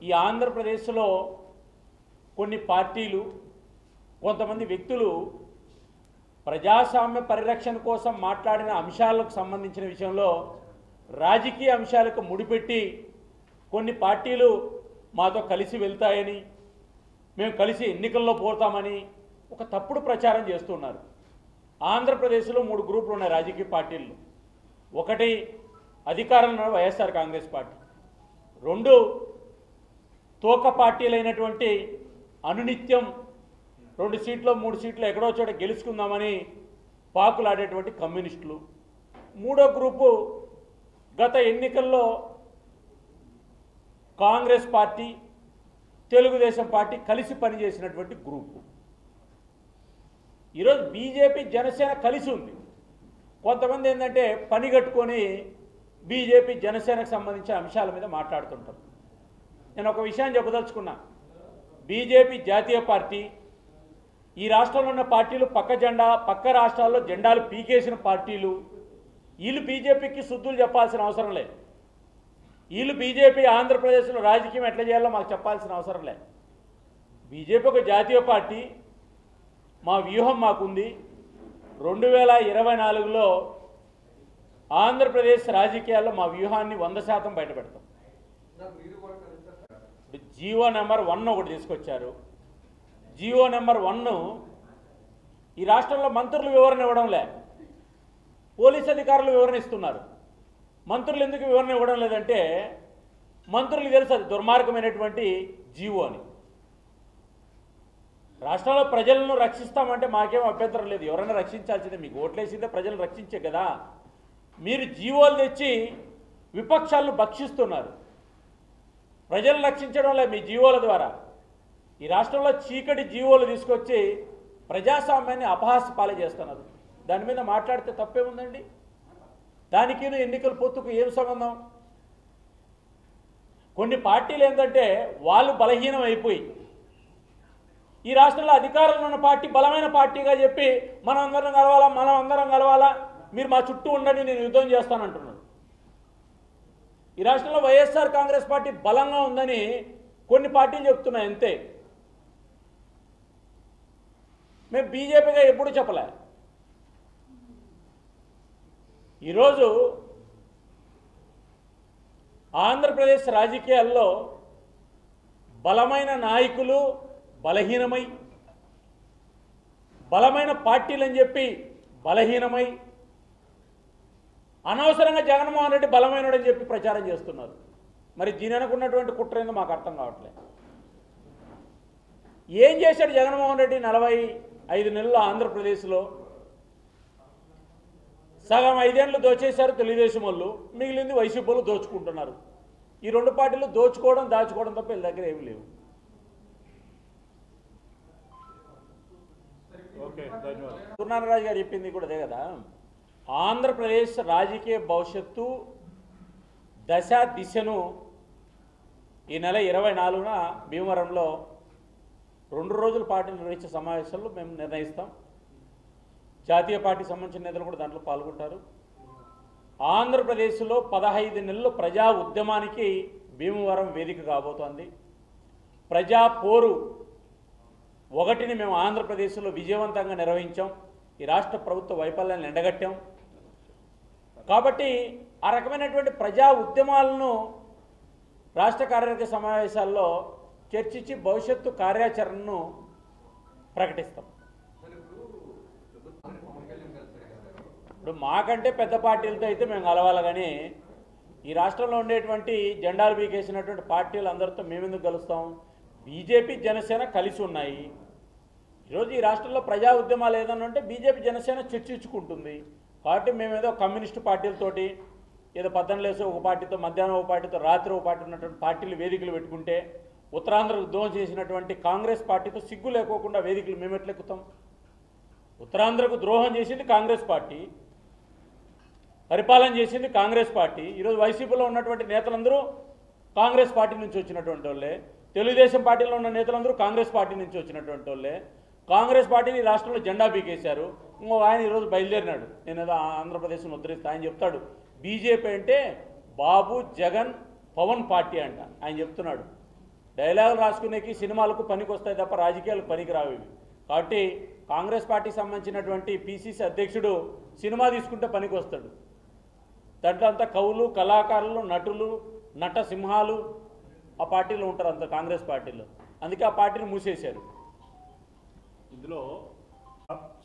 ఈ ఆంధ్రప్రదేశ్లో కొన్ని పార్టీలు కొంతమంది వ్యక్తులు ప్రజాస్వామ్య పరిరక్షణ కోసం మాట్లాడిన అంశాలకు సంబంధించిన విషయంలో రాజకీయ అంశాలకు ముడిపెట్టి కొన్ని పార్టీలు మాతో కలిసి వెళ్తాయని మేము కలిసి ఎన్నికల్లో పోతామని ఒక తప్పుడు ప్రచారం చేస్తున్నారు ఆంధ్రప్రదేశ్లో మూడు గ్రూపులు ఉన్నాయి రాజకీయ పార్టీలు ఒకటి అధికారంలో ఉన్న వైఎస్ఆర్ కాంగ్రెస్ పార్టీ రెండు తోక పార్టీలైనటువంటి అనునిత్యం రెండు సీట్లు మూడు సీట్లు ఎక్కడో చోట గెలుచుకుందామని పాకులాడేటువంటి కమ్యూనిస్టులు మూడో గ్రూపు గత ఎన్నికల్లో కాంగ్రెస్ పార్టీ తెలుగుదేశం పార్టీ కలిసి పనిచేసినటువంటి గ్రూపు ఈరోజు బీజేపీ జనసేన కలిసి ఉంది కొంతమంది ఏంటంటే పని కట్టుకొని బీజేపీ జనసేనకు సంబంధించిన అంశాల మీద మాట్లాడుతుంటారు నేను ఒక విషయాన్ని చెప్పదలుచుకున్నా బీజేపీ జాతీయ పార్టీ ఈ రాష్ట్రంలో ఉన్న పార్టీలు పక్క జెండా పక్క రాష్ట్రాల్లో జెండాలు పీకేసిన పార్టీలు వీళ్ళు బీజేపీకి శుద్ధులు చెప్పాల్సిన అవసరం లేదు వీళ్ళు బీజేపీ ఆంధ్రప్రదేశ్లో రాజకీయం ఎట్లా చేయాలో మాకు చెప్పాల్సిన అవసరం లేదు బీజేపీ ఒక జాతీయ పార్టీ మా వ్యూహం మాకుంది రెండు వేల ఇరవై నాలుగులో ఆంధ్రప్రదేశ్ రాజకీయాల్లో మా వ్యూహాన్ని వంద శాతం బయటపెడతాం ఇప్పుడు జియో నెంబర్ వన్ ఒకటి తీసుకొచ్చారు జియో నెంబర్ వన్ ఈ రాష్ట్రంలో మంత్రులు వివరణ ఇవ్వడం లే పోలీస్ అధికారులు వివరణ ఇస్తున్నారు మంత్రులు ఎందుకు వివరణ ఇవ్వడం లేదంటే మంత్రులకు తెలుసు అది దుర్మార్గమైనటువంటి జీవో అని రాష్ట్రంలో ప్రజలను రక్షిస్తామంటే మాకేం అభ్యంతరం లేదు ఎవరైనా రక్షించాల్సిందే మీకు ఓట్లేసిందే ప్రజలను రక్షించే కదా మీరు జీవోలు తెచ్చి విపక్షాలను భక్షిస్తున్నారు ప్రజలను రక్షించడం లేదు మీ జీవోల ద్వారా ఈ రాష్ట్రంలో చీకటి జీవోలు తీసుకొచ్చి ప్రజాస్వామ్యాన్ని అపహాస్య పాలు చేస్తున్నారు దాని మీద మాట్లాడితే తప్పేముందండి దానికి ఎన్నికల పొత్తుకు ఏం సంబంధం కొన్ని పార్టీలు ఏంటంటే వాళ్ళు బలహీనం అయిపోయి ఈ రాష్ట్రంలో అధికారంలో ఉన్న పార్టీ బలమైన పార్టీగా చెప్పి మనం అందరం కలవాలా మనం అందరం కలవాలా మీరు మా చుట్టూ ఉండండి నేను యుద్ధం చేస్తానంటున్నాడు ఈ రాష్ట్రంలో వైఎస్ఆర్ కాంగ్రెస్ పార్టీ బలంగా ఉందని కొన్ని పార్టీలు చెప్తున్నాయి అంతే మేము బీజేపీగా ఎప్పుడు చెప్పలే ఈరోజు ఆంధ్రప్రదేశ్ రాజకీయాల్లో బలమైన నాయకులు బలహీనమై బలమైన పార్టీలని చెప్పి బలహీనమై అనవసరంగా జగన్మోహన్ రెడ్డి బలమైనడని చెప్పి ప్రచారం చేస్తున్నారు మరి దీని అనుకున్నటువంటి కుట్ర ఏందో మాకు అర్థం కావట్లేదు ఏం చేశాడు జగన్మోహన్ రెడ్డి నలభై ఐదు నెలలు ఆంధ్రప్రదేశ్లో సగం ఐదేళ్ళు దోచేశారు తెలుగుదేశం వాళ్ళు మిగిలింది వైసీపీ వాళ్ళు దోచుకుంటున్నారు ఈ రెండు పార్టీలు దోచుకోవడం దాచుకోవడం తప్ప వీళ్ళ దగ్గర ఏమి లేవు ఓకే ధన్యవాదాలు సూర్యనారాయణ గారు చెప్పింది కూడా అదే కదా ఆంధ్రప్రదేశ్ రాజకీయ భవిష్యత్తు దశ దిశను ఈ నెల ఇరవై నాలుగున భీమవరంలో రెండు రోజుల పాటు నిర్వహించే సమావేశంలో మేము నిర్ణయిస్తాం జాతీయ పార్టీకి సంబంధించిన నేతలు కూడా దాంట్లో పాల్గొంటారు ఆంధ్రప్రదేశ్లో పదహైదు నెలలు ప్రజా ఉద్యమానికి భీమవరం వేదిక కాబోతోంది ప్రజా పోరు ఒకటిని మేము ఆంధ్రప్రదేశ్లో విజయవంతంగా నిర్వహించాం ఈ రాష్ట్ర ప్రభుత్వ వైఫల్యాన్ని ఎండగట్టాం కాబట్టి ఆ రకమైనటువంటి ప్రజా ఉద్యమాలను రాష్ట్ర కార్యవర్గ సమావేశాల్లో చర్చించి భవిష్యత్తు కార్యాచరణను ప్రకటిస్తాం ఇప్పుడు మాకంటే పెద్ద పార్టీలతో అయితే మేము కలవాలి కానీ ఈ రాష్ట్రంలో ఉండేటువంటి జెండాలు బీకేసినటువంటి పార్టీలు అందరితో మేమెందుకు కలుస్తాం బీజేపీ జనసేన కలిసి ఉన్నాయి ఈరోజు ఈ రాష్ట్రంలో ప్రజా ఉద్యమాలు ఏదన్నా ఉంటే బీజేపీ జనసేన చర్చించుకుంటుంది కాబట్టి మేము ఏదో కమ్యూనిస్టు పార్టీలతోటి ఏదో పద్దెనిమిది లేసి ఒక పార్టీతో మధ్యాహ్నం ఒక పార్టీతో రాత్రి ఒక పార్టీ ఉన్నటువంటి పార్టీలు వేదికలు పెట్టుకుంటే ఉత్తరాంధ్రకు దోహం చేసినటువంటి కాంగ్రెస్ పార్టీతో సిగ్గు లేకోకుండా వేదికలు మేము ఎట్లెక్కుతాం ఉత్తరాంధ్రకు ద్రోహం చేసింది కాంగ్రెస్ పార్టీ పరిపాలన చేసింది కాంగ్రెస్ పార్టీ ఈరోజు వైసీపీలో ఉన్నటువంటి నేతలందరూ కాంగ్రెస్ పార్టీ నుంచి వచ్చినటువంటి వాళ్ళే తెలుగుదేశం పార్టీలో ఉన్న నేతలందరూ కాంగ్రెస్ పార్టీ నుంచి వచ్చినటువంటి వాళ్ళే కాంగ్రెస్ పార్టీని ఈ రాష్ట్రంలో జెండా పీకేశారు ఇంకో ఆయన ఈరోజు బయలుదేరినాడు నేను ఏదో ఆంధ్రప్రదేశ్ను ఉద్ధరిస్తా ఆయన చెప్తాడు బీజేపీ అంటే బాబు జగన్ పవన్ పార్టీ అంట ఆయన చెప్తున్నాడు డైలాగులు రాసుకునేకి సినిమాలకు పనికి వస్తాయి తప్ప రాజకీయాలకు పనికి రావు ఇవి కాబట్టి కాంగ్రెస్ పార్టీకి సంబంధించినటువంటి పిసిసి అధ్యక్షుడు సినిమా తీసుకుంటే పనికి వస్తాడు దాంట్లో అంతా కవులు కళాకారులు నటులు నట సింహాలు ఆ పార్టీలో ఉంటారు అంత కాంగ్రెస్ పార్టీలో అందుకే ఆ పార్టీని మూసేశారు ఇందులో